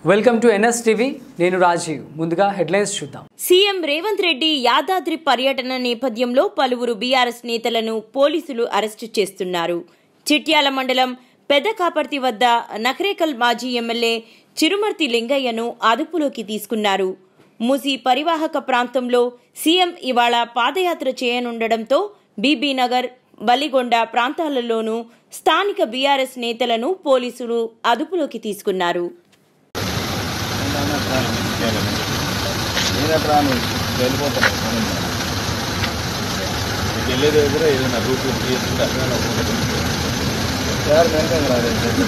Welcome to NS TV నేను రాజీవ్ ముందుగా headlines చూద్దాం సీఎం రేవంత్ రెడ్డి యాదాద్రి పర్యటన నేపథ్యంలో పలువురు బీఆర్ఎస్ నేతలను పోలీసులు అరెస్టు చేస్తున్నారు చిట్యాల మండలం పెద్దకాపర్తి వద్ద నఖరేకల్ మాజీ ఎమ్మెల్యే చిరుమర్తి లింగయ్యను అదుపులోకి తీసుకున్నారు మూసీ పరివాహక ప్రాంతంలో సీఎం ఇవాళ పాదయాత్ర చేయనుండటంతో బీబీనగర్ బలిగొండ ప్రాంతాలలోనూ స్థానిక బీఆర్ఎస్ నేతలను పోలీసులు అదుపులోకి తీసుకున్నారు నేను అట్లా వెళ్ళిపోతాను మీకు వెళ్ళేది దగ్గర ఏదైనా రూట్ తీసుకుంటే సార్ వెంటనే రాలేదు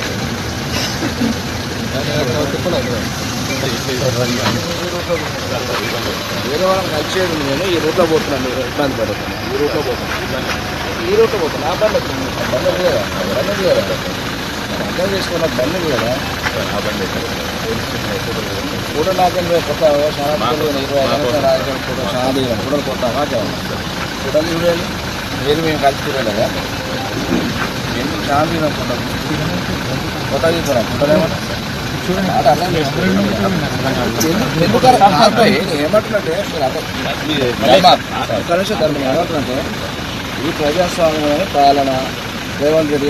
వేరే వాళ్ళని కలిసేది ఉంది నేను ఈ రూట్లో పోతున్నాను మీరు ఇబ్బంది పడుతున్నాను ఈ రూట్లో పోతున్నాను ఈ రూట్లో పోతున్నా ఆ బండి ఎక్కడ? బండి ఉంది కదా బండి ఉంది కదా అర్థం చేసుకున్న బండి ఉంది కదా ఆ బండి ఫోటో నాకేం కొత్త చాలా రోజులు ఇరవై ఐదు సంవత్సరాలు రాజకీయ ఫోటో చాలా దిగాను ఫోటోలు కొత్త మాకేమో ఫోటోలు చూడాలి మీరు మేము కలిసి చూడలేదా ఎందుకు చాలా దిగాం ఫోటో కొత్త తీసుకున్నాం ఫోటోలు ఏమన్నా మాట అర్థం చేసుకోండి. ఎందుకు- ఎందుకు అలా కాదు, ఏమంటున్నట్టే మీరు అర్థం ధర్మ, ఒక్క నిమిషం ధర్మ ఏమంటున్నట్టే ఈ ప్రజాస్వామ్యమైన పాలన రేవంత్ రెడ్డి